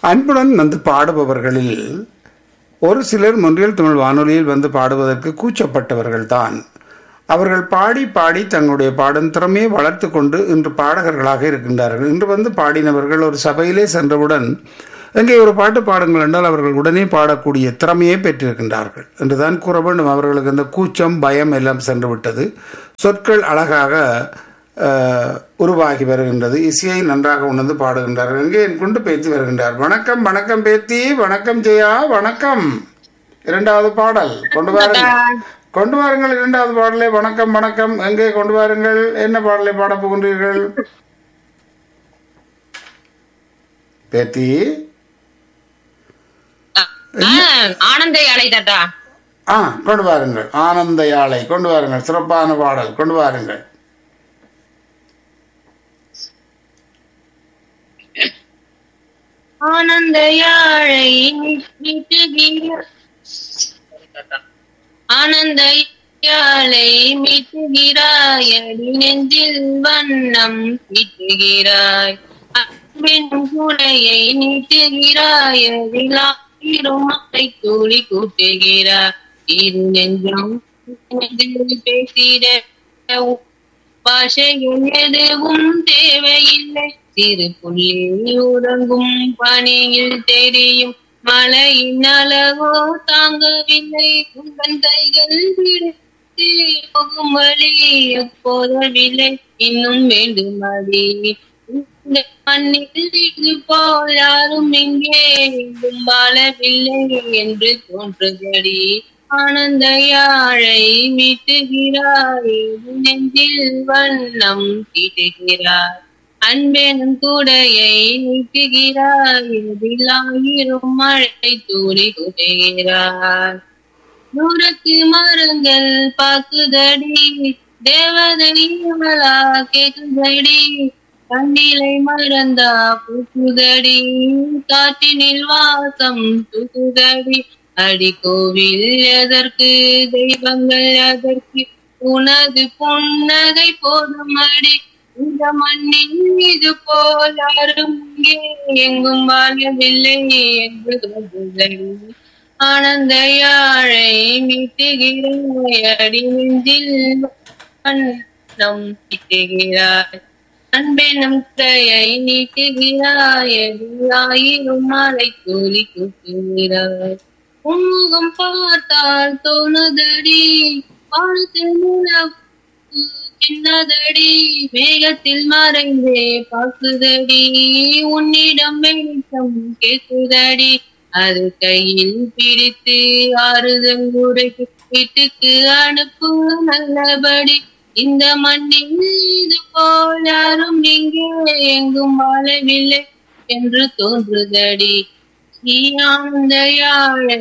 அன்புடன் வந்து பாடுபவர்களில் ஒரு சிலர் முன்றியல் தமிழ் வானொலியில் வந்து பாடுவதற்கு கூச்சப்பட்டவர்கள் தான் அவர்கள் பாடி பாடி தங்களுடைய பாடும் திறமையை வளர்த்து கொண்டு இன்று பாடகர்களாக இருக்கின்றார்கள் இன்று வந்து பாடினவர்கள் ஒரு சபையிலே சென்றவுடன் எங்கே ஒரு பாட்டு பாடுங்கள் என்றால் அவர்கள் உடனே பாடக்கூடிய திறமையை பெற்றிருக்கின்றார்கள் என்றுதான் கூற வேண்டும் அவர்களுக்கு அந்த கூச்சம் பயம் எல்லாம் சென்று விட்டது சொற்கள் அழகாக அஹ், உருவாகி வருகின்றது இசையை நன்றாக உணர்ந்து பாடுகின்றார்கள் எங்கே என் கொண்டு பேத்தி வருகின்றார் வணக்கம் வணக்கம் பேத்தி வணக்கம் ஜெயா வணக்கம் இரண்டாவது பாடல் கொண்டு வாருங்கள் கொண்டு வாருங்கள் இரண்டாவது பாடலை வணக்கம் வணக்கம் எங்கே கொண்டு வாருங்கள் என்ன பாடலை பாடப் போகின்றீர்கள் பேத்தி ஆனந்த யாழை தாத்தா ஆ கொண்டு வாருங்கள் ஆனந்த யாழை கொண்டு வாருங்கள் சிறப்பான பாடல் கொண்டு வாருங்கள் ஆனந்த யாழை மீட்டுகிற ஆனந்த யாழை மீட்டுகிறாய் அடி நெஞ்சில் வண்ணம் மீட்டுகிறாய் அன்பின் குடையை நீட்டுகிறாய் அதிலாயிரம் மலை தூளி கூட்டுகிறாய் இரு நெஞ்சம் பேசிட பாஷைகள் எதுவும் தேவையில்லை சிறு புள்ளி உறங்கும் பணியில் தெரியும் மழையின் அளவோ தாங்கவில்லை உங்கள் கைகள் விடுத்து போகும் வழி போதவில்லை இன்னும் வேண்டும் அடி இந்த மண்ணில் இது போல் யாரும் இங்கே எங்கும் வாழவில்லை என்று தோன்றுதடி ஆனந்த யாழை மீட்டுகிறாய் நெஞ்சில் வண்ணம் தீட்டுகிறாய் அன்பெனும் கூடையை நீட்டுகிறாய் இதில் ஆயிரம் மழை தூரி குடைகிறாய் தூரத்து மரங்கள் பாக்குதடி தேவதைகளா கேக்குதடி கண்ணிலை மறந்தா பூக்குதடி காற்றினில் வாசம் தூக்குதடி அடி கோவில் எதற்கு தெய்வங்கள் எதற்கு உனது புன்னகை போதும் அடி இந்த மண்ணின் இது போல் யாரும் இங்கே எங்கும் வாழவில்லை என்று தோன்றுதடி ஆனந்த யாழை மீட்டுகிறாய் அடி நெஞ்சில் வண்ணம் தீட்டுகிறாய் அன்பெனும் கையை நீட்டுகிறாய் ஆயிரம் மலை கூலி கூட்டுகிறாய் உன்முகம் பார்த்தால் தோணுதடி வானத்தில் நிலவு சின்னதடி மேகத்தில் மறைந்தே பார்க்குதடி உன்னிடம் வெளிச்சம் கேட்குதடி அது கையில் பிடித்து ஆறுதல் உரைக்கு வீட்டுக்கு அனுப்பு நல்லபடி இந்த மண்ணில் இது போல் யாரும் இங்கே எங்கும் வாழவில்லை என்று தோன்றுதடி ஆனந்த யாழை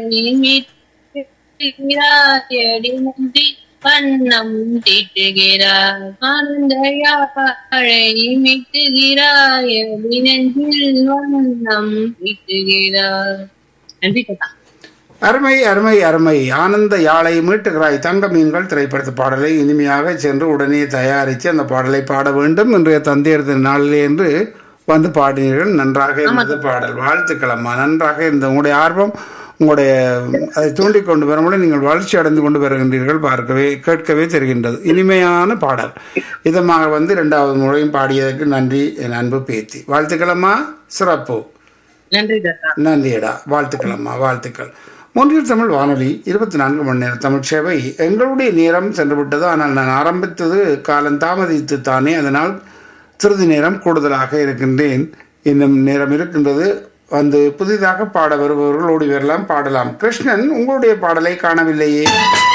மீட்டுகிறாயடி நன்றி வண்ணம் தீட்டுகிறாய் ஆனந்த யாழை மீட்டுகிறாய் அடி நெஞ்சில் வண்ணம் தீட்டுகிறாய் நன்றி தாத்தா அருமை அருமை அருமை ஆனந்த யாழை மீட்டுகிறாய் தங்க மீன்கள் திரைப்படத்து பாடலை இனிமையாக சென்று உடனே தயாரித்து அந்த பாடலை பாட வேண்டும் இன்றைய தந்தையர் தின நாளிலே என்று வந்து பாடினீர்கள் நன்றாக இருந்தது பாடல் வாழ்த்துக்கள் அம்மா நன்றாக இருந்த உங்களுடைய ஆர்வம் உங்களுடைய அதை தூண்டிக் கொண்டு வரும்போது நீங்கள் வளர்ச்சி அடைந்து கொண்டு வருகின்றீர்கள் பார்க்கவே கேட்கவே தெரிகின்றது இனிமையான பாடல் இதமாக வந்து இரண்டாவது முறையும் பாடியதற்கு நன்றி என் அன்பு பேத்தி வாழ்த்துக்கள் அம்மா சிறப்பு நன்றி தாத்தா நன்றியடா வாழ்த்துக்கள் அம்மா வாழ்த்துக்கள் மூன்றில் தமிழ் வானொலி இருபத்தி நான்கு மணி நேரம் தமிழ் சேவை எங்களுடைய நேரம் சென்று விட்டது ஆனால் நான் ஆரம்பித்தது காலம் தாமதித்து தானே அதனால் சிறிது நேரம் கூடுதலாக இருக்கின்றேன் இன்னும் நேரம் இருக்கின்றது வந்து புதிதாக பாட வருபவர்கள் ஓடி வரலாம் பாடலாம் கிருஷ்ணன் உங்களுடைய பாடலை காணவில்லையே